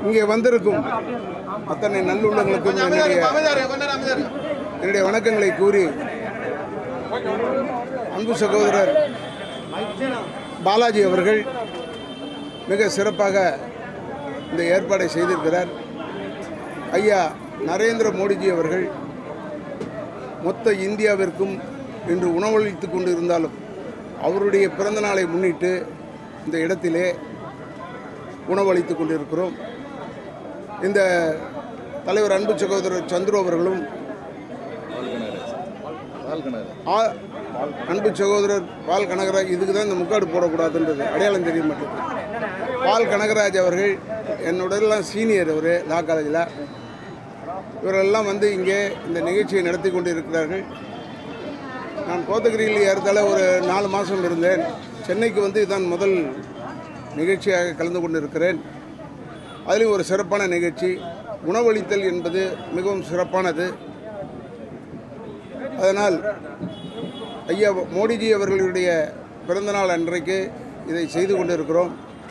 இங்கே வந்திருக்கும் அத்தனை நல்லுள்ளங்களுக்கும் என்னுடைய என்னுடைய வணக்கங்களை கூறி அன்பு சகோதரர் பாலாஜி அவர்கள் மிக சிறப்பாக இந்த ஏற்பாடை செய்திருக்கிறார் ஐயா நரேந்திர மோடிஜி அவர்கள் மொத்த இந்தியாவிற்கும் இன்று உணவளித்து கொண்டு இருந்தாலும் அவருடைய பிறந்த நாளை முன்னிட்டு இந்த இடத்திலே உணவளித்து கொண்டிருக்கிறோம் இந்த தலைவர் அன்பு சகோதரர் சந்துரு அவர்களும் ஆ- அன்பு சகோதரர் பால் கனகராஜ் இதுக்கு தான் இந்த முக்காடு போடக்கூடாதுன்றது அடையாளம் தெரிய மாட்டேங்குது பால் கனகராஜ் அவர்கள் என்னோடலாம் சீனியர் அவர் லா காலேஜில் இவரெல்லாம் வந்து இங்கே இந்த நிகழ்ச்சியை நடத்தி கொண்டு இருக்கிறார்கள் நான் கோத்தகிரியில் ஏறத்தாழ ஒரு நாலு மாதம் இருந்தேன் சென்னைக்கு வந்து இதுதான் முதல் நிகழ்ச்சியாக கலந்து கொண்டு இருக்கிறேன் அதிலும் ஒரு சிறப்பான நிகழ்ச்சி உணவளித்தல் என்பது மிகவும் சிறப்பானது அதனால் ஐயா மோடிஜி அவர்களுடைய பிறந்தநாள் அன்றைக்கு இதை செய்து கொண்டிருக்கிறோம்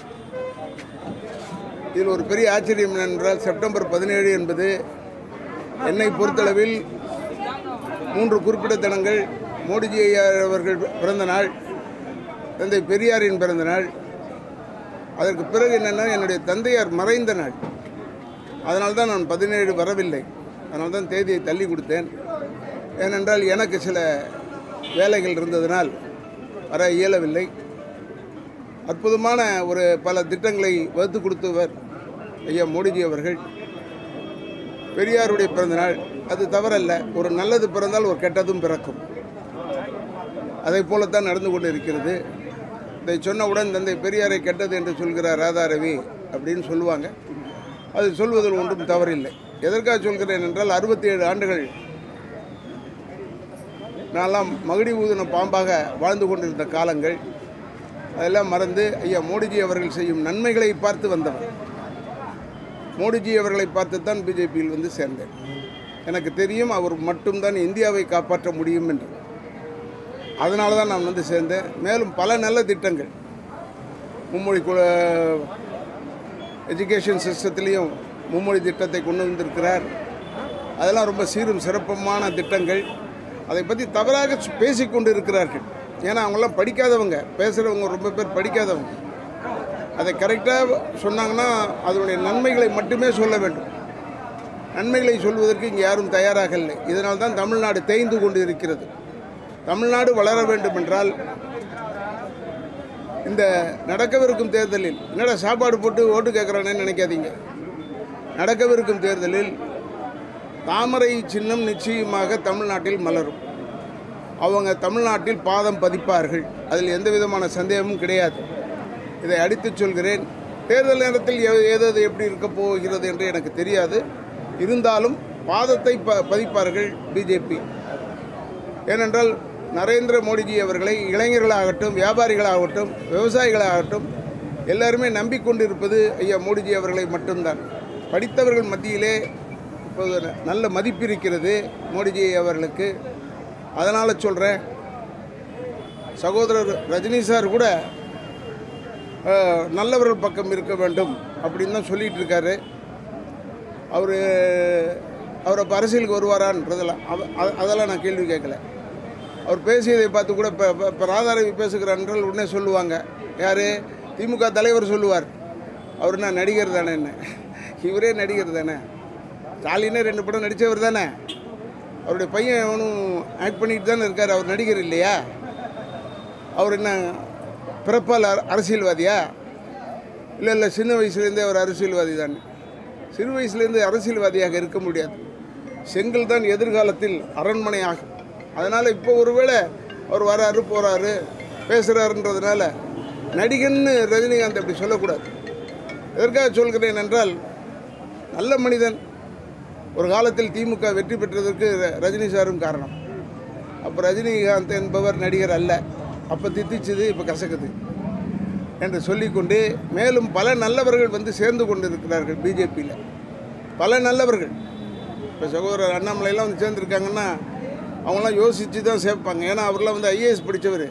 இதில் ஒரு பெரிய ஆச்சரியம் என்னென்றால் செப்டம்பர் பதினேழு என்பது என்னை பொறுத்தளவில் மூன்று குறிப்பிட்ட தினங்கள் மோடிஜி ஐயா அவர்கள் பிறந்த நாள் தந்தை பெரியாரின் பிறந்த நாள் அதற்கு பிறகு என்னென்னா என்னுடைய தந்தையார் மறைந்த நாள் அதனால தான் நான் பதினேழு வரவில்லை அதனால தான் தேதியை தள்ளி கொடுத்தேன் ஏனென்றால் எனக்கு சில வேலைகள் இருந்ததனால் வர இயலவில்லை அற்புதமான ஒரு பல திட்டங்களை வகுத்து கொடுத்தவர் ஐயா மோடிஜி அவர்கள் பெரியாருடைய பிறந்தநாள் அது தவறல்ல ஒரு நல்லது பிறந்தால் ஒரு கெட்டதும் பிறக்கும் அதை போலத்தான் நடந்து கொண்டு இருக்கிறது இதை சொன்னவுடன் தந்தை பெரியாரை கெட்டது என்று சொல்கிறார் ராதாரவி அப்படின்னு சொல்லுவாங்க அது சொல்வதில் ஒன்றும் தவறில்லை எதற்காக சொல்கிறேன் என்றால் அறுபத்தி ஏழு ஆண்டுகள் நான்லாம் மகுடி ஊதின பாம்பாக வாழ்ந்து கொண்டிருந்த காலங்கள் அதெல்லாம் மறந்து ஐயா மோடிஜி அவர்கள் செய்யும் நன்மைகளை பார்த்து வந்தவர் மோடிஜி அவர்களை பார்த்து தான் பிஜேபியில் வந்து சேர்ந்தேன் எனக்கு தெரியும் அவர் மட்டும்தான் இந்தியாவை காப்பாற்ற முடியும் என்று அதனால தான் நான் வந்து சேர்ந்தேன் மேலும் பல நல்ல திட்டங்கள் மும்மொழி எஜுகேஷன் சிஸ்டத்துலேயும் மும்மொழி திட்டத்தை கொண்டு வந்திருக்கிறார் அதெல்லாம் ரொம்ப சீரும் சிறப்பமான திட்டங்கள் அதை பற்றி தவறாக பேசிக்கொண்டு இருக்கிறார்கள் ஏன்னா அவங்களாம் படிக்காதவங்க பேசுகிறவங்க ரொம்ப பேர் படிக்காதவங்க அதை கரெக்டாக சொன்னாங்கன்னா அதனுடைய நன்மைகளை மட்டுமே சொல்ல வேண்டும் நன்மைகளை சொல்வதற்கு இங்கே யாரும் தயாராக இல்லை இதனால் தான் தமிழ்நாடு தேய்ந்து கொண்டு இருக்கிறது தமிழ்நாடு வளர வேண்டும் என்றால் இந்த நடக்கவிருக்கும் தேர்தலில் என்னடா சாப்பாடு போட்டு ஓட்டு கேட்குறானேன்னு நினைக்காதீங்க நடக்கவிருக்கும் தேர்தலில் தாமரை சின்னம் நிச்சயமாக தமிழ்நாட்டில் மலரும் அவங்க தமிழ்நாட்டில் பாதம் பதிப்பார்கள் அதில் எந்த விதமான சந்தேகமும் கிடையாது இதை அடித்துச் சொல்கிறேன் தேர்தல் நேரத்தில் எ- ஏதது எப்படி இருக்க போகிறது என்று எனக்கு தெரியாது இருந்தாலும் பாதத்தை ப பதிப்பார்கள் பிஜேபி ஏனென்றால் நரேந்திர மோடிஜி அவர்களை இளைஞர்களாகட்டும் வியாபாரிகளாகட்டும் விவசாயிகளாகட்டும் எல்லாருமே நம்பிக்கொண்டிருப்பது ஐயா மோடிஜி அவர்களை மட்டும்தான் படித்தவர்கள் மத்தியிலே இப்போது ந- நல்ல மதிப்பு இருக்கிறது மோடிஜி அவர்களுக்கு அதனால் சொல்கிறேன் சகோதரர் ரஜினி சார் கூட அஹ், நல்லவர்கள் பக்கம் இருக்க வேண்டும் அப்படின்னு தான் சொல்லிகிட்டு இருக்காரு அவர் அவர் அப்போ அரசியலுக்கு வருவாரான்றதெல்லாம் அவ- அ- அதெல்லாம் நான் கேள்வி கேட்கல அவர் பேசியதை பார்த்து கூட இப்போ இப்போ ராதாரவி பேசுகிறார் என்றால் உடனே சொல்லுவாங்க யார் திமுக தலைவர் சொல்லுவார் அவர் என்ன நடிகர் தானே என்ன இவரே நடிகர் தானே ஸ்டாலினே ரெண்டு படம் நடித்தவர் தானே அவருடைய பையன் அவனும் ஆக்ட் பண்ணிட்டு தானே இருக்கார் அவர் நடிகர் இல்லையா அவர் என்ன பிறப்பால் அர- அரசியல்வாதியா இல்லை இல்லை சின்ன வயசுலேருந்தே அவர் அரசியல்வாதி தான் சிறு வயசுலேருந்து அரசியல்வாதியாக இருக்க முடியாது செங்கல் தான் எதிர்காலத்தில் அரண்மனை ஆகும் அதனால் இப்போ ஒருவேளை அவர் வராரு போகிறாரு பேசுகிறாருன்றதுனால நடிகன்னு ரஜினிகாந்த் அப்படி சொல்லக்கூடாது எதற்காக சொல்கிறேன் என்றால் நல்ல மனிதன் ஒரு காலத்தில் திமுக வெற்றி பெற்றதற்கு ர- ரஜினி சாரும் காரணம் அப்போ ரஜினிகாந்த் என்பவர் நடிகர் அல்ல அப்போ தித்திச்சுது இப்போ கசக்குது என்று சொல்லிக்கொண்டு மேலும் பல நல்லவர்கள் வந்து சேர்ந்து கொண்டிருக்கிறார்கள் பிஜேபியில் பல நல்லவர்கள் இப்போ சகோதரர் அண்ணாமலையெல்லாம் வந்து சேர்ந்துருக்காங்கன்னா அவங்களாம் யோசித்து தான் சேர்ப்பாங்க ஏன்னா அவர்லாம் வந்து ஐஏஎஸ் படித்தவர்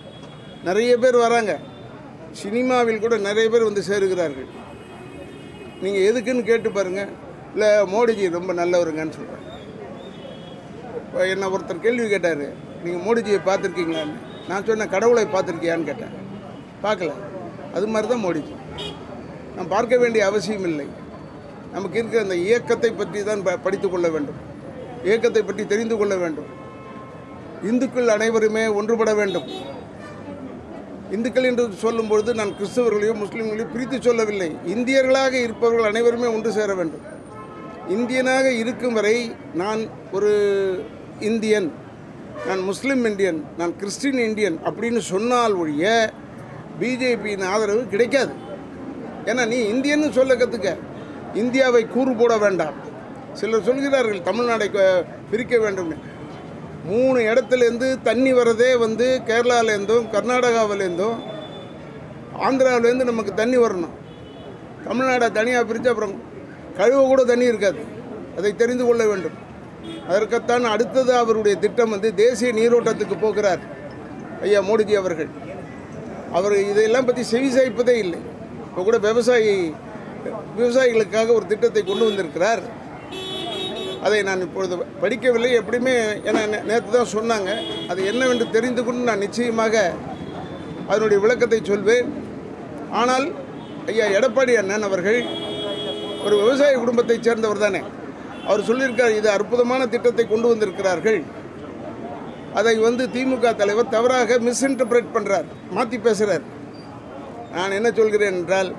நிறைய பேர் வராங்க சினிமாவில் கூட நிறைய பேர் வந்து சேருகிறார்கள் நீங்கள் எதுக்குன்னு கேட்டு பாருங்கள் இல்லை மோடிஜி ரொம்ப நல்லவருங்கன்னு சொல்கிறேன் இப்போ என்ன ஒருத்தர் கேள்வி கேட்டார் நீங்கள் மோடிஜியை பார்த்துருக்கீங்களான்னு நான் சொன்னேன் கடவுளை பார்த்துருக்கியான்னு கேட்டேன் பார்க்கல அது மாதிரி தான் மோடிஜி நாம் பார்க்க வேண்டிய அவசியம் இல்லை நமக்கு இருக்கிற அந்த இயக்கத்தை பற்றி தான் ப படித்து கொள்ள வேண்டும் இயக்கத்தை பற்றி தெரிந்து கொள்ள வேண்டும் இந்துக்கள் அனைவருமே ஒன்றுபட வேண்டும் இந்துக்கள் என்று சொல்லும்பொழுது நான் கிறிஸ்தவர்களையோ முஸ்லீம்களையோ பிரித்து சொல்லவில்லை இந்தியர்களாக இருப்பவர்கள் அனைவருமே ஒன்று சேர வேண்டும் இந்தியனாக இருக்கும் வரை நான் ஒரு இந்தியன் நான் முஸ்லீம் இந்தியன் நான் கிறிஸ்டின் இந்தியன் அப்படின்னு சொன்னால் ஒழிய பிஜேபியின் ஆதரவு கிடைக்காது ஏன்னா நீ இந்தியன்னு சொல்ல கற்றுக்க இந்தியாவை கூறு போட வேண்டாம் சிலர் சொல்கிறார்கள் தமிழ்நாடை க- பிரிக்க வேண்டும்னு மூணு இடத்துலேருந்து தண்ணி வரதே வந்து கேரளாலேருந்தும் கர்நாடகாவிலேருந்தும் ஆந்திராவிலேருந்து நமக்கு தண்ணி வரணும் தமிழ்நாடை தனியாக பிரித்து அப்புறம் கழுவ கூட தண்ணி இருக்காது அதை தெரிந்து கொள்ள வேண்டும் அதற்குத்தான் அடுத்தது அவருடைய திட்டம் வந்து தேசிய நீரோட்டத்துக்கு போகிறார் ஐயா மோடிஜி அவர்கள் அவர் இதையெல்லாம் பற்றி செவி சாய்ப்பதே இல்லை இப்போ கூட விவசாயி விவசாயிகளுக்காக ஒரு திட்டத்தை கொண்டு வந்திருக்கிறார் அதை நான் இப்பொழுது படிக்கவில்லை எப்படியுமே என நேற்று தான் சொன்னாங்க அது என்னவென்று தெரிந்து கொண்டு நான் நிச்சயமாக அதனுடைய விளக்கத்தை சொல்வேன் ஆனால் ஐயா எடப்பாடி அண்ணன் அவர்கள் ஒரு விவசாய குடும்பத்தைச் சேர்ந்தவர் தானே அவர் சொல்லியிருக்கார் இது அற்புதமான திட்டத்தை கொண்டு வந்திருக்கிறார்கள் அதை வந்து திமுக தலைவர் தவறாக மிஸ்இன்டர்பிரேட் பண்ணுறார் மாற்றி பேசுகிறார் நான் என்ன சொல்கிறேன் என்றால்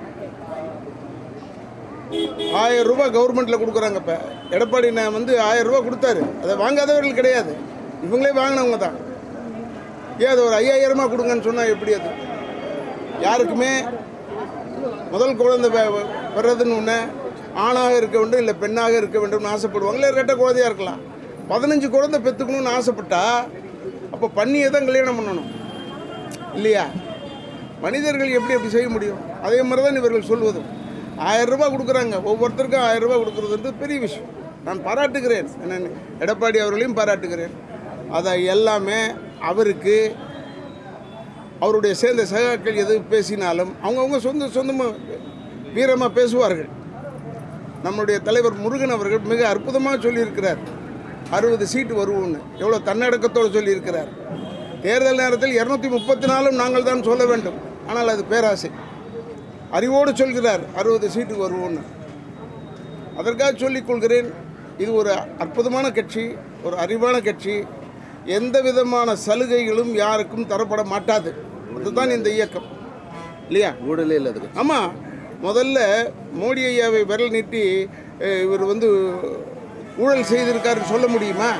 ஆயிரம் ரூபாய் கவர்மெண்ட்டில் கொடுக்குறாங்க இப்போ எடப்பாடி நான் வந்து ஆயிரம் ரூபாய் கொடுத்தாரு அதை வாங்காதவர்கள் கிடையாது இவங்களே வாங்கினவங்க தான் ஏன் அது ஒரு ஐயாயிரமா கொடுங்கன்னு சொன்னால் எப்படி அது யாருக்குமே முதல் குழந்தை பெ- பெறதுன்னு ஒன்று ஆணாக இருக்க வேண்டும் இல்லை பெண்ணாக இருக்க வேண்டும்னு ஆசைப்படுவாங்க இல்லை ரெட்டை குழந்தையாக இருக்கலாம் பதினஞ்சு குழந்தை பெற்றுக்கணும்னு ஆசைப்பட்டா அப்போ பண்ணியே தான் கல்யாணம் பண்ணணும் இல்லையா மனிதர்கள் எப்படி அப்படி செய்ய முடியும் அதே மாதிரி தான் இவர்கள் சொல்வதும் ஆயிரம் ரூபாய் கொடுக்குறாங்க ஒவ்வொருத்தருக்கும் ஆயிரம் ரூபாய் கொடுக்குறதுன்றது பெரிய விஷயம் நான் பாராட்டுகிறேன் நான் எடப்பாடி அவர்களையும் பாராட்டுகிறேன் அதை எல்லாமே அவருக்கு அவருடைய சேர்ந்த சகாக்கள் எது பேசினாலும் அவங்கவுங்க சொந்த சொந்தமாக வீரமாக பேசுவார்கள் நம்முடைய தலைவர் முருகன் அவர்கள் மிக அற்புதமாக சொல்லியிருக்கிறார் அறுபது சீட்டு வருவோம்னு எவ்வளோ தன்னடக்கத்தோடு சொல்லியிருக்கிறார் தேர்தல் நேரத்தில் இரநூத்தி முப்பத்தி நாலும் நாங்கள் தான் சொல்ல வேண்டும் ஆனால் அது பேராசை அறிவோடு சொல்கிறார் அறுபது சீட்டுக்கு வருவோம்னு அதற்காக சொல்லிக் கொள்கிறேன் இது ஒரு அற்புதமான கட்சி ஒரு அறிவான கட்சி எந்த விதமான சலுகைகளும் யாருக்கும் தரப்பட மாட்டாது அதுதான் இந்த இயக்கம் இல்லையா ஊழலே இல்லை அதுக்கு ஆமாம் முதல்ல மோடி ஐயாவை விரல் நீட்டி அஹ், இவர் வந்து ஊழல் செய்திருக்காருன்னு சொல்ல முடியுமா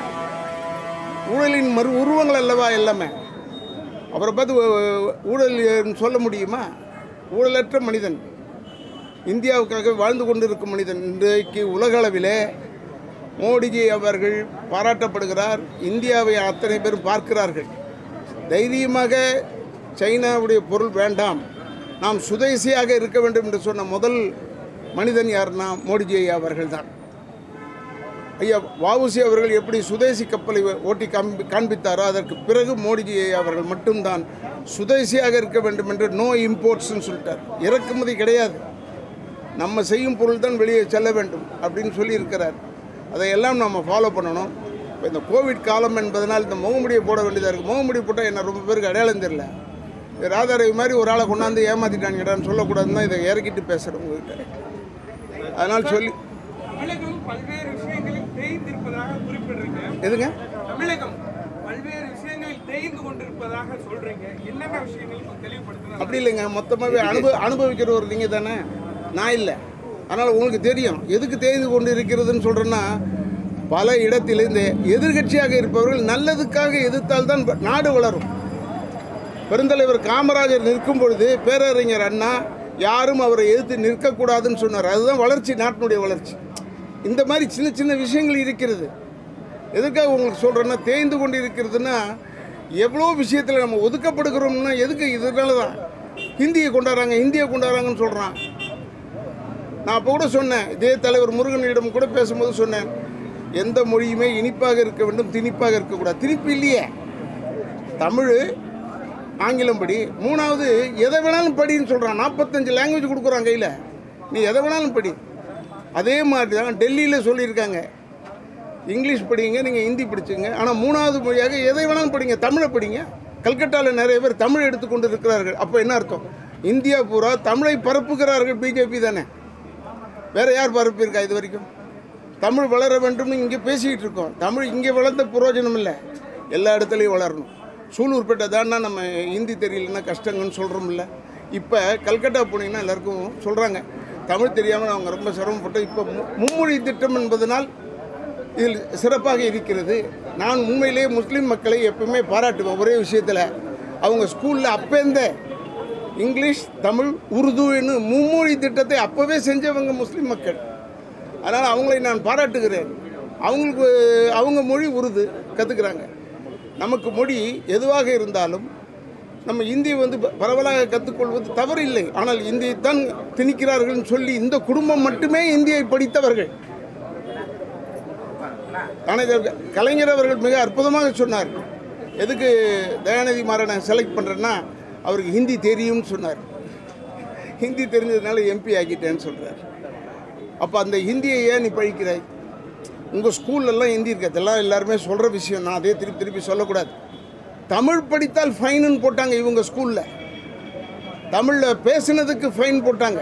ஊழலின் மறு உருவங்கள் அல்லவா எல்லாமே அவரை பார்த்து ஊ- ஊழல் சொல்ல முடியுமா ஊழலற்ற மனிதன் இந்தியாவுக்காக வாழ்ந்து கொண்டிருக்கும் மனிதன் இன்றைக்கு உலக அளவிலே மோடிஜி அவர்கள் பாராட்டப்படுகிறார் இந்தியாவை அத்தனை பேரும் பார்க்கிறார்கள் தைரியமாக சைனாவுடைய பொருள் வேண்டாம் நாம் சுதேசியாக இருக்க வேண்டும் என்று சொன்ன முதல் மனிதன் யாருன்னா மோடிஜி ஐயா அவர்கள் தான் ஐயா வஉசி அவர்கள் எப்படி சுதேசி கப்பலை ஓட்டி காண்பி காண்பித்தாரோ அதற்கு பிறகு மோடிஜி ஐயா அவர்கள் மட்டும்தான் சுதேசியாக இருக்க வேண்டும் என்று நோ இம்போர்ட்ஸ்னு சொல்லிட்டார் இறக்குமதி கிடையாது நம்ம செய்யும் பொருள் தான் வெளியே செல்ல வேண்டும் அப்படின்னு சொல்லியிருக்கிறார் அதையெல்லாம் நம்ம ஃபாலோ பண்ணணும் இப்போ இந்த கோவிட் காலம் என்பதனால் இந்த முகமுடியை போட வேண்டியதாக இருக்குது முகமுடி போட்டால் என்ன ரொம்ப பேருக்கு அடையாளம் தெரியல இது ராதாரவி மாதிரி ஒரு ஆளை கொண்டாந்து ஏமாற்றிட்டாங்கடான்னு சொல்லக்கூடாதுன்னு தான் இதை இறக்கிட்டு பேசுகிறேன் உங்ககிட்ட அதனால் சொல்லி தமிழகம் பல்வேறு விஷயங்களில் தேய்ந்திருப்பதாக குறிப்பிடுறீங்க எதுங்க தமிழகம் பல்வேறு விஷயங்களில் தேய்ந்து கொண்டிருப்பதாக சொல்றீங்க என்னென்ன விஷயங்கள் கொஞ்சம் தெளிவுபடுத்துங்க அப்படி இல்லைங்க மொத்தமாகவே அனுபவ அனுபவிக்கிறவர் நீங்கள் தானே நான் இல்லை அதனால் உங்களுக்கு தெரியும் எதுக்கு தேய்ந்து கொண்டு இருக்கிறதுன்னு சொல்கிறேன்னா பல இடத்தில் இந்த எதிர்க்கட்சியாக இருப்பவர்கள் நல்லதுக்காக எதிர்த்தால் தான் நாடு வளரும் பெருந்தலைவர் காமராஜர் நிற்கும் பொழுது பேரறிஞர் அண்ணா யாரும் அவரை எதிர்த்து நிற்கக்கூடாதுன்னு சொன்னார் அதுதான் வளர்ச்சி நாட்டினுடைய வளர்ச்சி இந்த மாதிரி சின்ன சின்ன விஷயங்கள் இருக்கிறது எதுக்காக உங்களுக்கு சொல்கிறேன்னா தேய்ந்து கொண்டு இருக்கிறதுனா எவ்வளோ விஷயத்தில் நம்ம ஒதுக்கப்படுகிறோம்னா எதுக்கு இதனால தான் ஹிந்தியை கொண்டாடுறாங்க ஹிந்தியை கொண்டாடுறாங்கன்னு சொல்கிறான் நான் அப்போ கூட சொன்னேன் இதே தலைவர் முருகனிடம் கூட பேசும்போது சொன்னேன் எந்த மொழியுமே இனிப்பாக இருக்க வேண்டும் திணிப்பாக இருக்கக்கூடாது திணிப்பு இல்லையே தமிழ் ஆங்கிலம் படி மூணாவது எதை வேணாலும் படின்னு சொல்கிறான் நாற்பத்தஞ்சு லாங்குவேஜ் கொடுக்குறான் கையில் நீ எதை வேணாலும் படி அதே மாதிரி தான் டெல்லியில் சொல்லியிருக்காங்க இங்கிலீஷ் படிங்க நீங்கள் ஹிந்தி படிச்சுங்க ஆனால் மூணாவது மொழியாக எதை வேணாலும் படிங்க தமிழை படிங்க கல்கட்டாவில் நிறைய பேர் தமிழ் எடுத்துக்கொண்டு இருக்கிறார்கள் அப்போ என்ன அர்த்தம் இந்தியா பூரா தமிழை பரப்புகிறார்கள் பிஜேபி தானே வேற யார் பரப்பியிருக்கா இது வரைக்கும் தமிழ் வளர வேண்டும்னு இங்கே பேசிக்கிட்டு இருக்கோம் தமிழ் இங்கே வளர்ந்த பிரயோஜனம் இல்லை எல்லா இடத்துலையும் வளரணும் சூலூர்பேட்டை தான்னா நம்ம ஹிந்தி தெரியலன்னா கஷ்டங்கன்னு சொல்கிறோம்ல இப்போ கல்கட்டா போனீங்கன்னா எல்லாருக்கும் சொல்கிறாங்க தமிழ் தெரியாமல் அவங்க ரொம்ப சிரமப்பட்டு இப்போ மு- மும்மொழி திட்டம் என்பதனால் இதில் சிறப்பாக இருக்கிறது நான் உண்மையிலேயே முஸ்லீம் மக்களை எப்பவுமே பாராட்டுவேன் ஒரே விஷயத்தில் அவங்க ஸ்கூலில் அப்பேந்தே இங்கிலீஷ் தமிழ் உருதுன்னு மும்மொழி திட்டத்தை அப்போவே செஞ்சவங்க முஸ்லீம் மக்கள் அதனால் அவங்களை நான் பாராட்டுகிறேன் அவங்களுக்கு அவங்க மொழி உருது கற்றுக்குறாங்க நமக்கு மொழி எதுவாக இருந்தாலும் நம்ம இந்தியை வந்து ப- பரவலாக கற்றுக்கொள்வது தவறு இல்லை ஆனால் இந்தியைத்தான் திணிக்கிறார்கள்னு சொல்லி இந்த குடும்பம் மட்டுமே இந்தியை படித்தவர்கள் ஆனால் கலைஞர் அவர்கள் மிக அற்புதமாக சொன்னார் எதுக்கு தயாநிதி மாறனை செலக்ட் பண்ணுறேன்னா அவருக்கு ஹிந்தி தெரியும்னு சொன்னார் ஹிந்தி தெரிஞ்சதுனால எம்பி ஆக்கிட்டேன்னு சொல்கிறார் அப்போ அந்த ஹிந்தியை ஏன் நீ பழிக்கிறாய் உங்கள் ஸ்கூல்லலாம் ஹிந்தி இருக்கு அதெல்லாம் எல்லாருமே சொல்கிற விஷயம் நான் அதே திருப்பி திருப்பி சொல்லக்கூடாது தமிழ் படித்தால் ஃபைனுன்னு போட்டாங்க இவங்க ஸ்கூலில் தமிழில் பேசுனதுக்கு ஃபைன் போட்டாங்க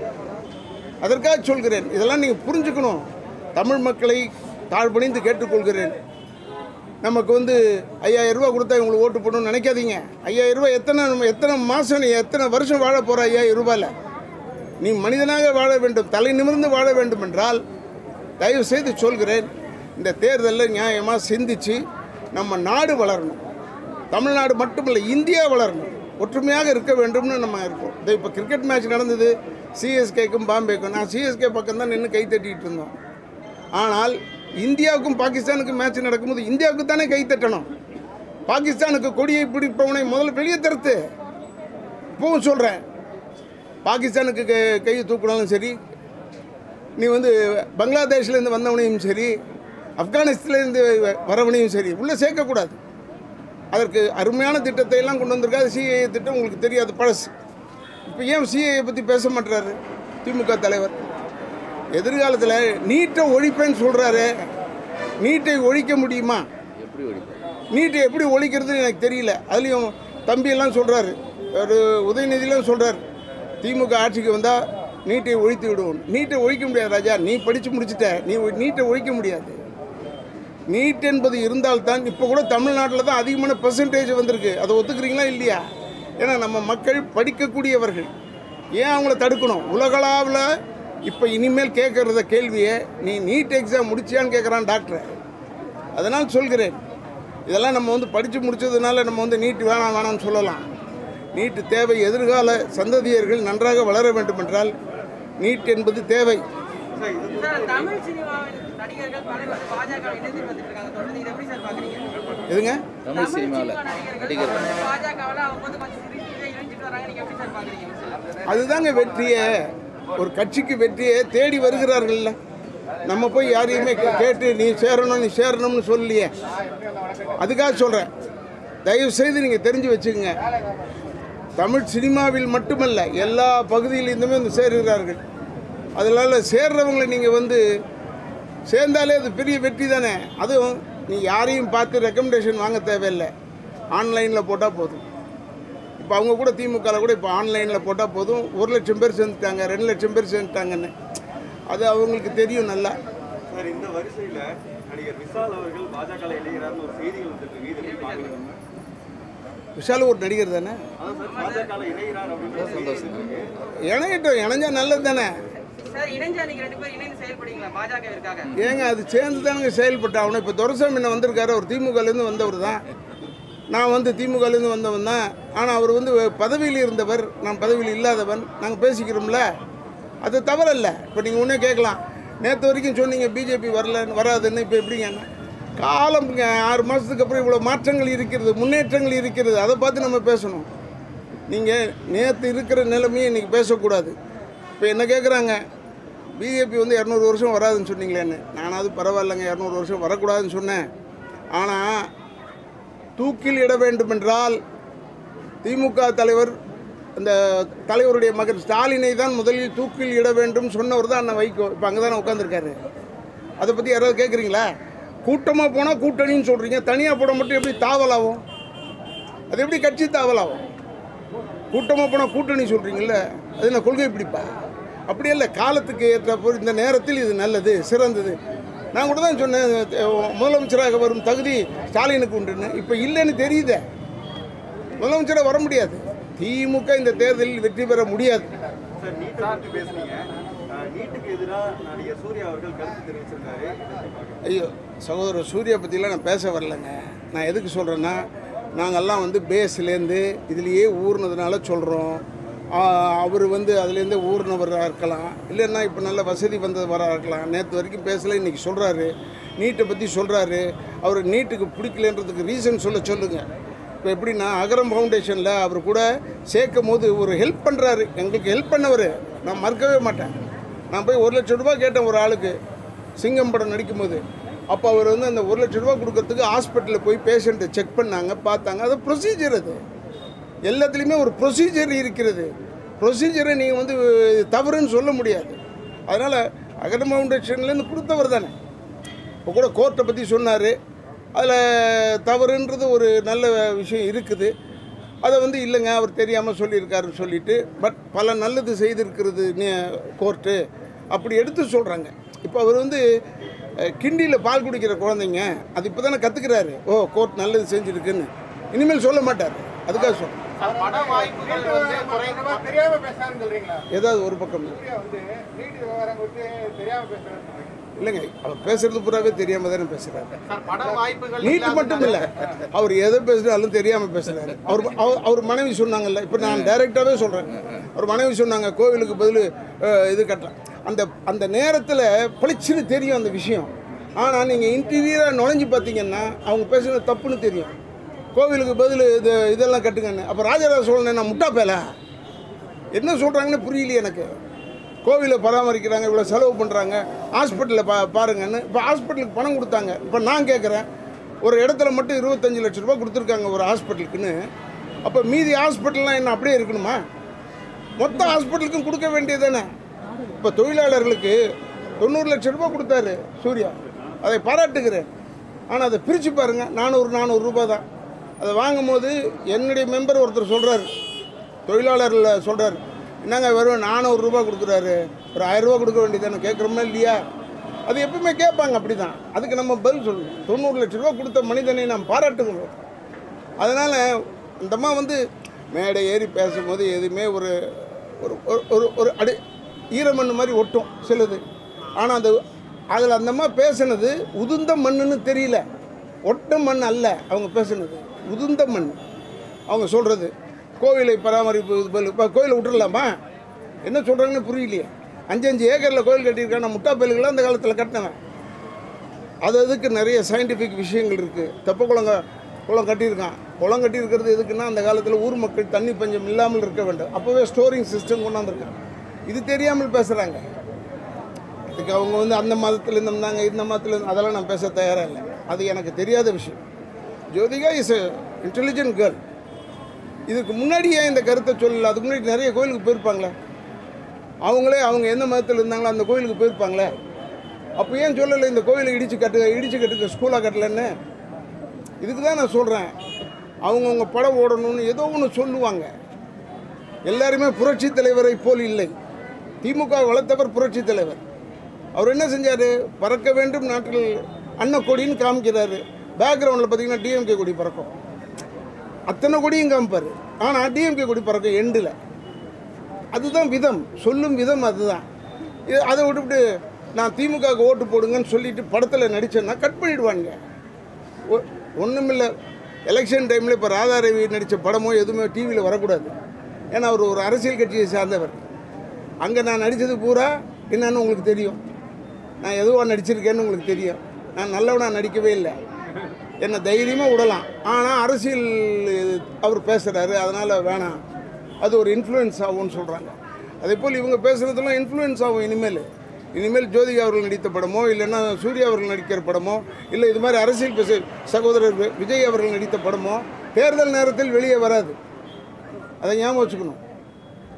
அதற்காக சொல்கிறேன் இதெல்லாம் நீங்கள் புரிஞ்சுக்கணும் தமிழ் மக்களை தாழ்பணிந்து கேட்டுக்கொள்கிறேன் நமக்கு வந்து ஐயாயிரம் ரூபாய் கொடுத்தா இவங்களுக்கு ஓட்டு போடணும்னு நினைக்காதீங்க ஐயாயிரம் ரூபாய் எத்தனை நம்ம எத்தனை மாதம் நீ எத்தனை வருஷம் வாழ போகிற ஐயாயிரம் ரூபாயில் நீ மனிதனாக வாழ வேண்டும் தலை நிமிர்ந்து வாழ வேண்டும் என்றால் தயவு செய்து சொல்கிறேன் இந்த தேர்தலில் நியாயமாக சிந்திச்சு நம்ம நாடு வளரணும் தமிழ்நாடு மட்டுமல்ல இந்தியா வளரணும் ஒற்றுமையாக இருக்க வேண்டும்னு நம்ம இருக்கோம் இது இப்போ கிரிக்கெட் மேட்ச் நடந்தது சிஎஸ்கேக்கும் பாம்பேக்கும் நான் சிஎஸ்கே பக்கம் தான் நின்று கை தட்டிட்டு இருந்தோம் ஆனால் இந்தியாவுக்கும் பாகிஸ்தானுக்கும் மேட்ச் நடக்கும்போது இந்தியாவுக்கு தானே கை தட்டணும் பாகிஸ்தானுக்கு கொடியை பிடிப்பவனை முதல்ல வெளியே தருத்து இப்பவும் சொல்கிறேன் பாகிஸ்தானுக்கு க- கையை தூக்கினாலும் சரி நீ வந்து பங்களாதேஷ்லேருந்து வந்தவனையும் சரி ஆப்கானிஸ்தான்லேருந்து வரவனையும் சரி உள்ளே சேர்க்கக்கூடாது அதற்கு அருமையான திட்டத்தை எல்லாம் கொண்டு வந்திருக்காது சிஏஏ திட்டம் உங்களுக்கு தெரியாது பழசு இப்போ ஏன் சிஏஏ பற்றி பேச மாட்டுறாரு திமுக தலைவர் எதிர்காலத்தில் நீட்டை ஒழிப்பேன்னு சொல்கிறாரு நீட்டை ஒழிக்க முடியுமா எப்படி ஒழிப்போம் நீட்டை எப்படி ஒழிக்கிறதுன்னு எனக்கு தெரியல அதுலேயும் தம்பியெல்லாம் சொல்கிறாரு ஒரு உதயநிதியெல்லாம் சொல்கிறார் திமுக ஆட்சிக்கு வந்தால் நீட்டை ஒழித்து விடுவோம் நீட்டை ஒழிக்க முடியாது ராஜா நீ படித்து முடிச்சிட்ட நீ ஒ- நீட்டை ஒழிக்க முடியாது நீட் என்பது இருந்தால்தான் இப்போ கூட தமிழ்நாட்டில் தான் அதிகமான பெர்சன்டேஜ் வந்திருக்கு அதை ஒத்துக்கிறீங்களா இல்லையா ஏன்னா நம்ம மக்கள் படிக்கக்கூடியவர்கள் ஏன் அவங்கள தடுக்கணும் உலகளாவில் இப்போ இனிமேல் கேட்குறத கேள்வியை நீ நீட் எக்ஸாம் முடிச்சியான்னு கேட்குறான் டாக்டர் அதனால் சொல்கிறேன் இதெல்லாம் நம்ம வந்து படித்து முடிச்சதுனால நம்ம வந்து நீட் வேணாம் வேணாம்னு சொல்லலாம் நீட்டு தேவை எதிர்கால சந்ததியர்கள் நன்றாக வளர வேண்டும் என்றால் நீட் என்பது தேவை சார் தமிழ் சினிமாவில் நடிகர்கள் பலர் வந்து பாஜக இணைந்து வந்துட்டு இருக்காங்க தொடர்ந்து இதை எப்படி சார் பாக்குறீங்க எதுங்க தமிழ் சினிமாவில் நடிகர்கள் நடிகர்கள் வந்து பாஜகவில் அவங்க வந்து கொஞ்சம் சிரிச்சு இணைஞ்சிட்டு வராங்க நீங்க எப்படி சார் பாக்குறீங்க அதுதாங்க வெற்றியே ஒரு கட்சிக்கு வெற்றியை தேடி வருகிறார்கள்ல நம்ம போய் யாரையுமே கே- கேட்டு நீ சேரணும் நீ சேரணும்னு சொல்லலையே அதுக்காக சொல்கிறேன் தயவு செய்து நீங்கள் தெரிஞ்சு வச்சுக்கோங்க தமிழ் சினிமாவில் மட்டுமல்ல எல்லா பகுதியிலிருந்துமே வந்து சேருகிறார்கள் அதனால் சேர்றவங்களை நீங்கள் வந்து சேர்ந்தாலே அது பெரிய வெற்றி தானே அதுவும் நீ யாரையும் பார்த்து ரெக்கமெண்டேஷன் வாங்க தேவையில்லை ஆன்லைனில் போட்டால் போதும் இப்போ அவங்க கூட திமுகவில் கூட இப்போ ஆன்லைனில் போட்டால் போதும் ஒரு லட்சம் பேர் சேர்ந்துட்டாங்க ரெண்டு லட்சம் பேர் சேர்ந்துட்டாங்கன்னு அது அவங்களுக்கு தெரியும் நல்லா சார் இந்த வரிசையில நடிகர் விஷால் அவர்கள் பாஜக இணைகிறார்னு ஒரு செய்திகள் வந்துட்டு இருக்கு இது எப்படி பாக்குறீங்க விஷால் ஒரு நடிகர் தானே அதான் சார் பாஜக இணைகிறார் அப்படின்னு சந்தோஷம் இருக்கு இணையட்டும் இணைஞ்சா நல்லது தானே சார் இணைஞ்சா நீங்க ரெண்டு பேரும் இணைந்து செயல்படுவீங்களா பாஜகவிற்காக ஏங்க அது சேர்ந்து தானுங்க செயல்பட்டாகணும் இப்போ துரசாமி என்ன வந்திருக்காரு அவர் திமுகலேருந்து வந்தவர் தான் நான் வந்து திமுகலேருந்து வந்தவன் தான் ஆனால் அவர் வந்து பதவியில் இருந்தவர் நான் பதவியில் இல்லாதவன் நாங்கள் பேசிக்கிறோம்ல அது தவறல்ல இப்போ நீங்கள் ஒன்றே கேட்கலாம் நேற்று வரைக்கும் சொன்னீங்க பிஜேபி வரல வராதுன்னு இப்போ எப்படிங்க காலம் இங்க ஆறு மாதத்துக்கு அப்புறம் இவ்வளோ மாற்றங்கள் இருக்கிறது முன்னேற்றங்கள் இருக்கிறது அதை பார்த்து நம்ம பேசணும் நீங்கள் நேற்று இருக்கிற நிலைமையை இன்றைக்கி பேசக்கூடாது இப்போ என்ன கேட்குறாங்க பிஜேபி வந்து இரநூறு வருஷம் வராதுன்னு சொன்னீங்களேன்னு நானாவது பரவாயில்லைங்க இரநூறு வருஷம் வரக்கூடாதுன்னு சொன்னேன் ஆனால் தூக்கில் இட வேண்டுமென்றால் திமுக தலைவர் இந்த தலைவருடைய மகன் ஸ்டாலினை தான் முதலில் தூக்கில் இட வேண்டும் சொன்னவர் தான் அண்ணன் வைகோ இப்போ அங்கே தானே உட்காந்துருக்காரு அதை பற்றி யாராவது கேட்குறீங்களா கூட்டமாக போனால் கூட்டணின்னு சொல்கிறீங்க தனியாக போட மட்டும் எப்படி தாவலாகும் அது எப்படி கட்சி தாவலாகும் கூட்டமாக போனால் கூட்டணி சொல்கிறீங்கல்ல அது என்ன கொள்கை பிடிப்பா அப்படி இல்லை காலத்துக்கு ஏற்ற போல் இந்த நேரத்தில் இது நல்லது சிறந்தது நான் கூட தான் சொன்னேன் அஹ், முதலமைச்சராக வரும் தகுதி ஸ்டாலினுக்கு உண்டுன்னு இப்போ இல்லைன்னு தெரியுதே முதலமைச்சராக வர முடியாது திமுக இந்த தேர்தலில் வெற்றி பெற முடியாது சார் நீட்டை பற்றி பேசுனீங்க அஹ், நீட்டுக்கு எதிராக நடிகர் சூர்யா அவர்கள் கருத்து தெரிவிச்சிருக்காரு இதை எப்படி பார்க்கறீங்க? ஐயோ சகோதரர் சூர்யா பற்றிலாம் நான் பேச வரலைங்க நான் எதுக்கு சொல்கிறேன்னா நாங்கள்லாம் வந்து பேஸ்லேருந்து இதுலேயே ஊர்னதுனால சொல்கிறோம் அவர் வந்து அதுலேருந்து ஊர்னவராக இருக்கலாம் இல்லைன்னா இப்போ நல்ல வசதி வந்தவராக இருக்கலாம் நேற்று வரைக்கும் பேசலை இன்றைக்கி சொல்கிறாரு நீட்டை பற்றி சொல்கிறாரு அவர் நீட்டுக்கு பிடிக்கலன்றதுக்கு ரீசன் சொல்ல சொல்லுங்கள் இப்போ எப்படின்னா அகரம் ஃபவுண்டேஷனில் அவர் கூட சேர்க்கும் போது ஒரு ஹெல்ப் பண்ணுறாரு எங்களுக்கு ஹெல்ப் பண்ணவர் நான் மறுக்கவே மாட்டேன் நான் போய் ஒரு லட்சம் ரூபாய் கேட்டேன் ஒரு ஆளுக்கு சிங்கம் படம் நடிக்கும்போது அப்போ அவர் வந்து அந்த ஒரு லட்ச ரூபா கொடுக்கறதுக்கு ஹாஸ்பிட்டலில் போய் பேஷண்ட்டை செக் பண்ணாங்க பார்த்தாங்க அது ப்ரொசீஜர் அது எல்லாத்துலேயுமே ஒரு ப்ரொசீஜர் இருக்கிறது ப்ரொசீஜரை நீங்கள் வந்து தவறுன்னு சொல்ல முடியாது அதனால் அகரம் ஃபவுண்டேஷன்லேருந்து கொடுத்தவர் தானே இப்போ கூட கோர்ட்டை பற்றி சொன்னார் அதில் தவறுன்றது ஒரு நல்ல விஷயம் இருக்குது அதை வந்து இல்லைங்க அவர் தெரியாமல் சொல்லியிருக்காருன்னு சொல்லிட்டு பட் பல நல்லது செய்திருக்கிறது கோர்ட்டு அப்படி எடுத்து சொல்கிறாங்க இப்போ அவர் வந்து அஹ், கிண்டியில் பால் குடிக்கிற குழந்தைங்க அது இப்போ தானே கற்றுக்கிறாரு ஓ கோர்ட் நல்லது செஞ்சுருக்குன்னு இனிமேல் சொல்ல மாட்டார் அதுக்காக சொல்கிறேன் பட வாய்ப்புகள் வந்து குறைந்த தெரியாம பேசுறான்னு சொல்றீங்களா ஏதாவது ஒரு பக்கம் சூர்யா வந்து நீட் விவகாரம் குறித்து தெரியாம பேசுறான்னு சொல்றீங்க இல்லைங்க அவர் பேசுறது பூராவே தெரியாமல் தானே பேசுகிறாரு சார் பட வாய்ப்புகள் நீட்டு மட்டும் இல்லை அவர் எதை பேசுனாலும் தெரியாமல் பேசுகிறாரு அவர் அவர் அவர் மனைவி சொன்னாங்கல்ல இப்போ நான் டைரெக்டாகவே சொல்கிறேன் அவர் மனைவி சொன்னாங்க கோவிலுக்கு பதில் அஹ், இது கட்டலாம் அந்த அந்த நேரத்தில் பளிச்சுன்னு தெரியும் அந்த விஷயம் ஆனால் நீங்கள் இன்டீரியராக நுழைஞ்சு பார்த்தீங்கன்னா அவங்க பேசுனது தப்புன்னு தெரியும் கோவிலுக்கு பதில் இது இதெல்லாம் கட்டுங்கன்னு அப்போ ராஜராஜ சோழன் நான் முட்டா பேல என்ன சொல்கிறாங்கன்னு புரியலையே எனக்கு கோவிலை பராமரிக்கிறாங்க இவ்வளோ செலவு பண்ணுறாங்க ஹாஸ்பிட்டலில் பா பாருங்கன்னு இப்போ ஹாஸ்பிட்டலுக்கு பணம் கொடுத்தாங்க இப்போ நான் கேட்குறேன் ஒரு இடத்துல மட்டும் இருபத்தஞ்சி லட்ச ரூபா கொடுத்துருக்காங்க ஒரு ஹாஸ்பிட்டலுக்குன்னு அப்போ மீதி ஹாஸ்பிட்டல்லாம் என்ன அப்படியே இருக்கணுமா மொத்த ஹாஸ்பிட்டலுக்கும் கொடுக்க வேண்டியது தானே இப்போ தொழிலாளர்களுக்கு தொண்ணூறு லட்ச ரூபாய் கொடுத்தாரு சூர்யா அதை பாராட்டுகிறேன் ஆனால் அதை பிரித்து பாருங்கள் நானூறு நானூறு ரூபாய் தான் அதை வாங்கும் போது என்னுடைய மெம்பர் ஒருத்தர் சொல்கிறாரு தொழிலாளரில் சொல்கிறார் என்னங்க வெறும் நானூறு ரூபாய் கொடுக்குறாரு ஒரு ஆயிரம் ரூபாய் கொடுக்க வேண்டியதானே கேட்குறோமா இல்லையா அது எப்பவுமே கேட்பாங்க அப்படி தான் அதுக்கு நம்ம பதில் சொல்லணும் தொண்ணூறு லட்ச ரூபா கொடுத்த மனிதனை நாம் பாராட்டுகிறோம் அதனால் இந்த அம்மா வந்து மேடை ஏறி பேசும்போது எதுவுமே ஒரு ஒரு ஒரு- ஒரு ஒரு அடி ஈரமண் மாதிரி ஒட்டும் சிலது ஆனால் அந்த அதில் அந்த அம்மா பேசுனது உதிர்ந்த மண்ணுன்னு தெரியல ஒட்ட மண் அல்ல அவங்க பேசுனது உதிர்ந்த மண் அவங்க சொல்கிறது கோவிலை பராமரிப்பு இது பதில் இப்போ கோயிலை விட்டுறலாமா என்ன சொல்கிறாங்கன்னு புரியலையே அஞ்சு அஞ்சு ஏக்கரில் கோயில் கட்டியிருக்கான முட்டா பயல்கள்லாம் அந்த காலத்தில் கட்டினவன் அது அதுக்கு நிறைய சயின்டிஃபிக் விஷயங்கள் இருக்குது தெப்ப குளங்க குளம் கட்டியிருக்கான் குளம் கட்டியிருக்கிறது எதுக்குன்னா அந்த காலத்தில் ஊர் மக்கள் தண்ணி பஞ்சம் இல்லாமல் இருக்க வேண்டும் அப்போவே ஸ்டோரிங் சிஸ்டம் கொண்டாந்துருக்காங்க இது தெரியாமல் பேசுகிறாங்க அதுக்கு அவங்க வந்து அந்த மதத்தில் இருந்தாங்க இந்த மதத்தில் இருந்து அதெல்லாம் நான் பேச தயாராக இல்லை அது எனக்கு தெரியாத விஷயம் Jyothika is a intelligent girl இதுக்கு முன்னாடி ஏன் இந்த கருத்தை சொல்லல அதுக்கு முன்னாடி நிறைய கோயிலுக்கு போயிருப்பாங்களே அவங்களே அவங்க எந்த மதத்தில் இருந்தாங்களோ அந்த கோயிலுக்கு போயிருப்பாங்களே அப்போ ஏன் சொல்லலை இந்த கோயிலை இடித்து கட்டு இடித்து கட்டுக்க ஸ்கூலாக கட்டலன்னு இதுக்கு தான் நான் சொல்கிறேன் அவங்கவுங்க படம் ஓடணும்னு ஏதோ ஒன்று சொல்லுவாங்க எல்லாருமே புரட்சி தலைவரை போல் இல்லை திமுக வளர்த்தவர் புரட்சி தலைவர் அவர் என்ன செஞ்சார் பறக்க வேண்டும் நாட்டில் அன்னக்கொடின்னு காமிக்கிறாரு பேக்ரவுண்டில் பார்த்தீங்கன்னா டிஎம்கே கொடி பறக்கும் அத்தனை கொடியும் காமிப்பார் ஆனால் டிஎம்கே கொடி பறக்கும் எண்டில் அதுதான் விதம் சொல்லும் விதம் அதுதான் இது அதை விட்டுவிட்டு நான் திமுகவுக்கு ஓட்டு போடுங்கன்னு சொல்லிட்டு படத்தில் நடித்தேன்னா கட் பண்ணிடுவானுங்க ஒன்றுமில்லை எலெக்ஷன் டைமில் இப்போ ராதாரவி நடித்த படமோ எதுவுமே டிவியில் வரக்கூடாது ஏன்னா அவர் ஒரு அரசியல் கட்சியை சார்ந்தவர் அங்கே நான் நடித்தது பூரா என்னன்னு உங்களுக்கு தெரியும் நான் எதுவாக நடிச்சிருக்கேன்னு உங்களுக்கு தெரியும் நான் நல்லவனாக நடிக்கவே இல்லை என்னை தைரியமாக விடலாம் ஆனால் அரசியல் அவர் பேசுகிறாரு அதனால் வேணாம் அது ஒரு இன்ஃப்ளூயன்ஸ் ஆகும்னு சொல்கிறாங்க அதே போல் இவங்க பேசுகிறதெல்லாம் இன்ஃப்ளூயன்ஸ் ஆகும் இனிமேல் இனிமேல் ஜோதிகா அவர்கள் நடித்த படமோ இல்லைன்னா சூர்யா அவர்கள் நடிக்கிற படமோ இல்லை இது மாதிரி அரசியல் பேச சகோதரர் வி- விஜய் அவர்கள் நடித்த படமோ தேர்தல் நேரத்தில் வெளியே வராது அதை ஞாபகம் வச்சுக்கணும்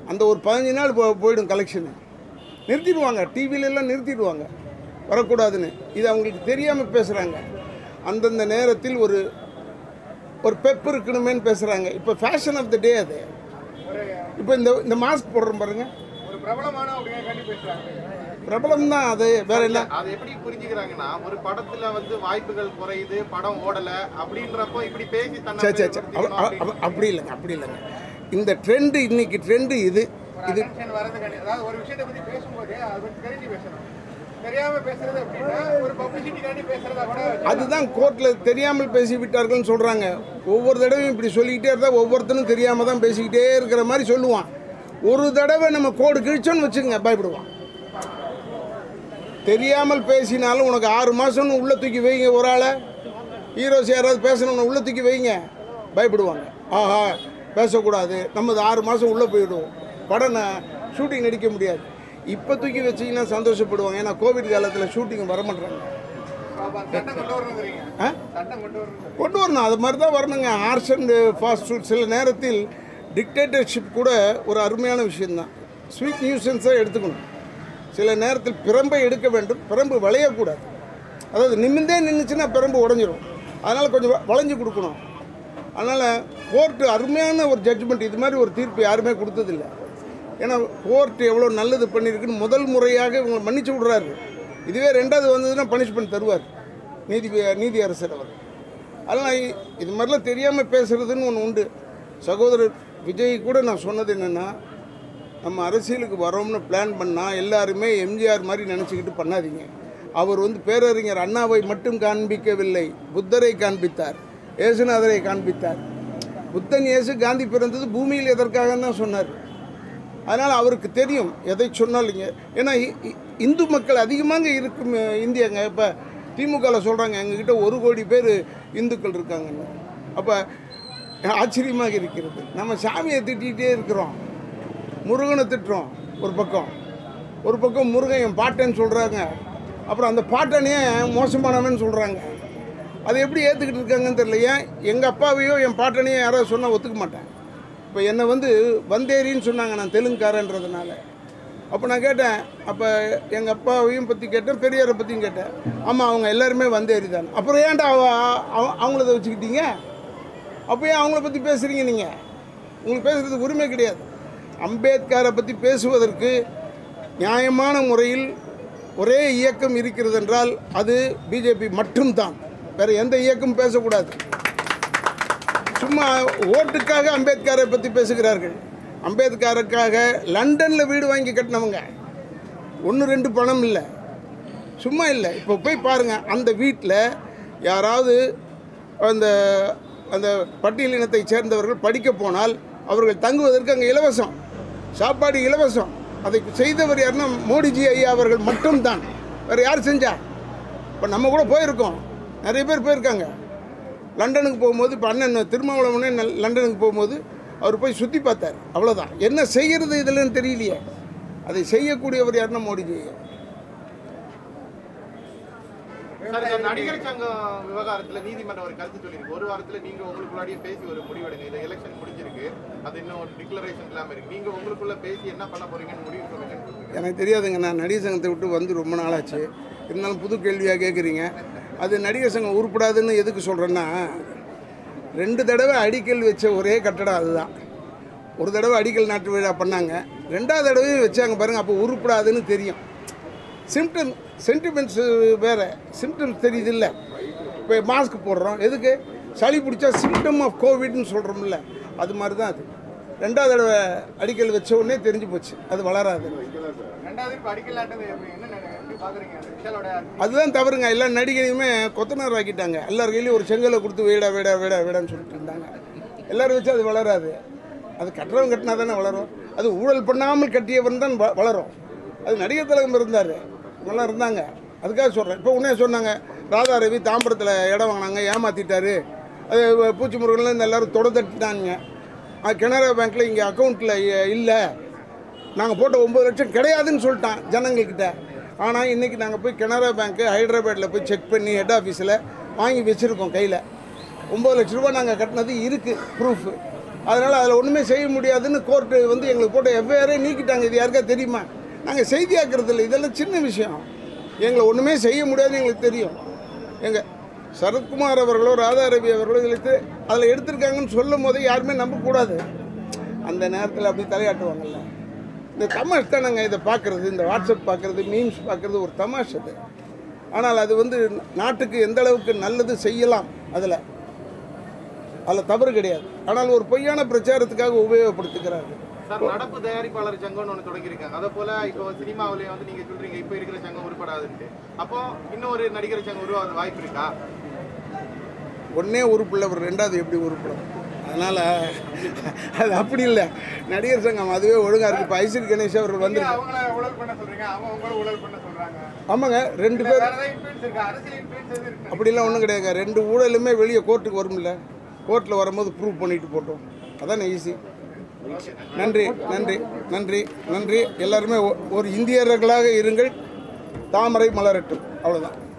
அந்த ஒரு பதினஞ்சு நாள் போ போயிடும் கலெக்ஷனு நிறுத்திடுவாங்க டிவிலெல்லாம் நிறுத்திடுவாங்க வரக்கூடாதுன்னு இது அவங்களுக்கு தெரியாமல் பேசுகிறாங்க அந்தந்த நேரத்தில் ஒரு ஒரு பெப் இருக்கணுமேன்னு பேசுகிறாங்க இப்போ ஃபேஷன் ஆஃப் த டே அது இப்போ இந்த இந்த மாஸ்க் போடுறோம் பாருங்க ஒரு பிரபலமான அப்படிங்கிறக்காண்டி பேசுறாங்க பிரபலம் தான் அது வேற என்ன அதை எப்படி புரிஞ்சுக்கிறாங்கன்னா ஒரு படத்துல வந்து வாய்ப்புகள் குறையுது படம் ஓடல அப்படின்றப்போ இப்படி பேசி தன்னை சே சே சே அவ- அவ- அவ- அப்படி இல்லைங்க அப்படி இல்லைங்க இந்த ட்ரெண்டு இன்னைக்கு ட்ரெண்டு இது இது அட்டென்ஷன் வரதுக்காண்டி அதாவது ஒரு விஷயத்தை பத்தி பேசும்போது அது பத்தி தெரிஞ்சு பேசணும் தெரியாம பேசுறது அப்படின்னா ஒரு பப்ளிசிட்டிக்காண்டி பேசுறதா கூட அதுதான் கோர்ட்டில் தெரியாமல் பேசி விட்டார்கள்னு சொல்கிறாங்க ஒவ்வொரு தடவையும் இப்படி சொல்லிக்கிட்டே இருந்தால் ஒவ்வொருத்தனும் தெரியாமல் தான் பேசிக்கிட்டே இருக்கிற மாதிரி சொல்லுவான் ஒரு தடவை நம்ம கோடு கிழிச்சோன்னு வச்சுக்கோங்க பயப்படுவான் தெரியாமல் பேசினாலும் உனக்கு ஆறு மாதம்னு உள்ளே தூக்கி வைங்க ஒரு ஆளை ஹீரோஸ் யாராவது பேசணும்னு உள்ளே தூக்கி வைங்க பயப்படுவாங்க ஆஹா பேசக்கூடாது நம்மது ஆறு மாதம் உள்ளே போயிடுவோம் படம் ஷூட்டிங் நடிக்க முடியாது இப்போ தூக்கி வச்சிங்கன்னா சந்தோஷப்படுவாங்க ஏன்னா கோவிட் காலத்தில் ஷூட்டிங் வர மாட்டாங்க சட்டம் கொண்டு வரணுங்கிறீங்க ஆ சட்டம் கொண்டு வரணும் கொண்டு வரணும் அது மாதிரி தான் வரணுங்க ஆர்ட்ஸ் அண்ட் ஃபாஸ்ட் ஃபுட் சில நேரத்தில் டிக்டேட்டர்ஷிப் கூட ஒரு அருமையான விஷயம்தான் ஸ்வீட் நியூசன்ஸாக எடுத்துக்கணும் சில நேரத்தில் பிரம்பை எடுக்க வேண்டும் பிரம்பு வளையக்கூடாது அதாவது நிமிந்தே நின்றுச்சுன்னா பிரம்பு உடஞ்சிரும் அதனால் கொஞ்சம் வ- வளைஞ்சு கொடுக்கணும் அதனால் கோர்ட்டு அருமையான ஒரு ஜட்ஜ்மெண்ட் இது மாதிரி ஒரு தீர்ப்பு யாருமே கொடுத்ததில்ல ஏன்னா கோர்ட் எவ்வளோ நல்லது பண்ணியிருக்குன்னு முதல் முறையாக இவங்களை மன்னிச்சு விடுறாரு இதுவே ரெண்டாவது வந்ததுன்னா பனிஷ்மெண்ட் தருவார் நீதி நீதி அரசர் அவர் அதனால் இ- இது மாதிரிலாம் தெரியாமல் பேசுகிறதுன்னு ஒன்று உண்டு சகோதரர் விஜய் கூட நான் சொன்னது என்னென்னா நம்ம அரசியலுக்கு வரோம்னு பிளான் பண்ணால் எல்லாருமே எம்ஜிஆர் மாதிரி நினச்சிக்கிட்டு பண்ணாதீங்க அவர் வந்து பேரறிஞர் அண்ணாவை மட்டும் காண்பிக்கவில்லை புத்தரை காண்பித்தார் ஏசுநாதரை காண்பித்தார் புத்தன் இயேசு காந்தி பிறந்தது பூமியில் எதற்காக தான் சொன்னார் அதனால் அவருக்கு தெரியும் எதை சொன்னாலுங்க ஏன்னா இ- இ- இந்து மக்கள் அதிகமாக இருக்கும் அஹ், இந்தியாங்க இப்போ திமுகவில் சொல்கிறாங்க எங்ககிட்ட ஒரு கோடி பேர் இந்துக்கள் இருக்காங்கன்னு அப்போ ஆச்சரியமாக இருக்கிறது நம்ம சாமியை திட்டிகிட்டே இருக்கிறோம் முருகனை திட்டுறோம் ஒரு பக்கம் ஒரு பக்கம் முருகன் என் பாட்டேன்னு சொல்கிறாங்க அப்புறம் அந்த பாட்டனையே மோசமானவன் சொல்கிறாங்க அதை எப்படி ஏற்றுக்கிட்டு இருக்காங்கன்னு தெரியல ஏன் எங்கள் அப்பாவையோ என் பாட்டனையோ யாராவது சொன்னால் ஒத்துக்க மாட்டேன் இப்போ என்னை வந்து வந்தேரின்னு சொன்னாங்க நான் தெலுங்குக்காரன்றதுனால அப்போ நான் கேட்டேன் அப்போ எங்கள் அப்பாவையும் பற்றி கேட்டேன் பெரியாரை பற்றியும் கேட்டேன் ஆமாம் அவங்க எல்லாருமே வந்தேரி தான் அப்புறம் ஏன்டா அவ அவ- அவங்களத வச்சுக்கிட்டீங்க அப்போ ஏன் அவங்கள பற்றி பேசுகிறீங்க நீங்கள் உங்களுக்கு பேசுகிறதுக்கு உரிமை கிடையாது அம்பேத்கரை பற்றி பேசுவதற்கு நியாயமான முறையில் ஒரே இயக்கம் இருக்கிறது என்றால் அது பிஜேபி மட்டும்தான் வேறு எந்த இயக்கமும் பேசக்கூடாது சும்மா ஓட்டுக்காக அம்பேத்கரை பற்றி பேசுகிறார்கள் அம்பேத்கருக்காக லண்டனில் வீடு வாங்கி கட்டினவங்க ஒன்று ரெண்டு பணம் இல்லை சும்மா இல்லை இப்போ போய் பாருங்கள் அந்த வீட்டில் யாராவது அந்த அந்த பட்டியலினத்தை சேர்ந்தவர்கள் படிக்க போனால் அவர்கள் தங்குவதற்கு அங்கே இலவசம் சாப்பாடு இலவசம் அதை செய்தவர் யாருன்னா மோடிஜி ஐயா அவர்கள் மட்டும்தான் வேறு யார் செஞ்சா இப்போ நம்ம கூட போயிருக்கோம் நிறைய பேர் போயிருக்காங்க லண்டனுக்கு போகும்போது இப்போ அண்ணன் திருமாவளவனே நல்- லண்டனுக்கு போகும்போது அவர் போய் சுற்றி பார்த்தார் அவ்வளோதான் என்ன செய்கிறது இதுலன்னு தெரியலையே அதை செய்யக்கூடியவர் யாருன்னா மோடிஜி ஐயா சார் இந்த நடிகர் சங்கம் விவகாரத்துல நீதிமன்றம் ஒரு கருத்து சொல்லியிருக்கு ஒரு வாரத்துல நீங்க உங்களுக்குள்ளாடியே பேசி ஒரு முடிவெடுங்க இது எலெக்ஷன் முடிஞ்சிருக்கு அது இன்னும் ஒரு டிக்ளரேஷன் இல்லாம இருக்கு நீங்க உங்களுக்குள்ள பேசி என்ன பண்ண போறீங்கன்னு முடிவு சொல்லுங்க எனக்கு தெரியாதுங்க நான் நடிகர் சங்கத்தை விட்டு வந்து ரொம்ப நாளாச்சு இருந்தாலும் புது கேள்வியாக கேட்குறீங்க அது நடிகர் சங்கம் உருப்படாதுன்னு எதுக்கு சொல்கிறேன்னா ரெண்டு தடவை அடிக்கல் வச்ச ஒரே கட்டடம் அதுதான் ஒரு தடவை அடிக்கல் நாட்டு விழா பண்ணாங்க ரெண்டாவது தடவையும் வச்சாங்க பாருங்கள் அப்போ உருப்படாதுன்னு தெரியும் சிம்டம் சென்டிமெண்ட்ஸு வேறு சிம்டம்ஸ் தெரியுது இல்லை இப்போ மாஸ்க் போடுறோம் எதுக்கு சளி பிடிச்சா சிம்டம் ஆஃப் கோவிட்னு சொல்கிறோம்ல அது மாதிரி தான் அது ரெண்டாவது தடவை அடிக்கல் வச்ச உடனே தெரிஞ்சு போச்சு அது வளராது ரெண்டாவது இப்ப அடிக்கல் ஆட்டது எப்படி என்ன நட- எப்படி பாக்குறீங்க அந்த விஷாலோட அதுதான் தவறுங்க எல்லா நடிகையுமே கொத்தனார் ஆக்கிட்டாங்க எல்லார் கையிலையும் ஒரு செங்கலை கொடுத்து வீடா வீடா வீடா வீடான்னு சொல்லிட்டு இருந்தாங்க எல்லாரும் வச்சு அது வளராது அது கட்டுறவன் கட்டினா தானே வளரும் அது ஊழல் பண்ணாமல் கட்டியவன் தான் வ- வளரும் அது நடிகர் திலகம் இருந்தார் இவங்கெல்லாம் இருந்தாங்க அதுக்காக சொல்கிறேன் இப்போ உடனே சொன்னாங்க ராதா ரவி தாம்பரத்தில் இடம் வாங்கினாங்க ஏமாற்றிட்டாரு அது பூச்சி முருகன்ல இந்த எல்லாரும் தொட தட்டிட்டாங்க அது கனரா பேங்க்கில் இங்கே அக்கௌண்ட்டில் இல்லை நாங்கள் போட்ட ஒம்பது லட்சம் கிடையாதுன்னு சொல்லிட்டான் ஜனங்கள்கிட்ட ஆனால் இன்றைக்கி நாங்கள் போய் கனரா பேங்க்கு ஹைதராபாத்தில் போய் செக் பண்ணி ஹெட் ஆஃபீஸில் வாங்கி வச்சுருக்கோம் கையில் ஒம்பது லட்ச ரூபா நாங்கள் கட்டினது இருக்குது ப்ரூஃபு அதனால் அதில் ஒன்றுமே செய்ய முடியாதுன்னு கோர்ட்டு வந்து எங்களுக்கு போட்ட எஃப்ஐஆரே நீக்கிட்டாங்க இது யாருக்கா தெரியுமா நாங்கள் செய்தியாக்குறது இல்லை இதெல்லாம் சின்ன விஷயம் எங்களை ஒன்றுமே செய்ய முடியாதுன்னு எங்களுக்கு தெரியும் எங்க சரத்குமார் அவர்களோ ராதா ரவி அவர்களோ இழுத்து அதில் எடுத்திருக்காங்கன்னு சொல்லும் போதே யாருமே நம்பக்கூடாது அந்த நேரத்தில் அப்படி தலையாட்டுவாங்கல்ல இந்த தமாஷ் தானங்க இதை பார்க்குறது இந்த வாட்ஸ்அப் பார்க்குறது மீம்ஸ் பார்க்குறது ஒரு தமாஷ் அது ஆனால் அது வந்து நாட்டுக்கு எந்த அளவுக்கு நல்லது செய்யலாம் அதில் அதில் தவறு கிடையாது ஆனால் ஒரு பொய்யான பிரச்சாரத்துக்காக உபயோகப்படுத்துகிறார்கள் சார் நடப்பு தயாரிப்பாளர் சங்கம்னு ஒன்று தொடங்கியிருக்காங்க அதே போல இப்போ சினிமாவிலே வந்து நீங்க சொல்றீங்க இப்போ இருக்கிற சங்கம் உருப்படாதுன்ட்டு அப்போ இன்னொரு நடிகர் சங்கம் உருவாக வாய்ப்பு இருக்கா ஒன்றே உறுப்புள்ளவர் ரெண்டாவது எப்படி உறுப்பிடும் அதனால் அது அப்படி இல்லை நடிகர் சங்கம் அதுவே ஒழுங்காக இருக்குது இப்போ ஐஸ்வரி கணேஷ் அவர்கள் நீங்க வந்திருக்கு அவங்கள ஊழல் பண்ண சொல்றீங்க அவங்க உங்கள ஊழல் பண்ண சொல்றாங்க ஆமாங்க ரெண்டு இல்ல பேர் வேற ஏதாவது இன்ஃபுளுன்ஸ் இருக்கா அரசியல் இன்ஃபுளுன்ஸ் எதுவும் இருக்கு அப்படிலாம் ஒன்றும் கிடையாதுங்க ரெண்டு ஊழலுமே வெளியே கோர்ட்டுக்கு வரும்ல கோர்ட்டில் வரும்போது ப்ரூவ் பண்ணிட்டு போட்டோம் அதானே ஈஸி நன்றி நன்றி நன்றி நன்றி எல்லாருமே ஒ- ஒரு இந்தியர்களாக இருங்கள் தாமரை மலரட்டும் அவ்வளோதான்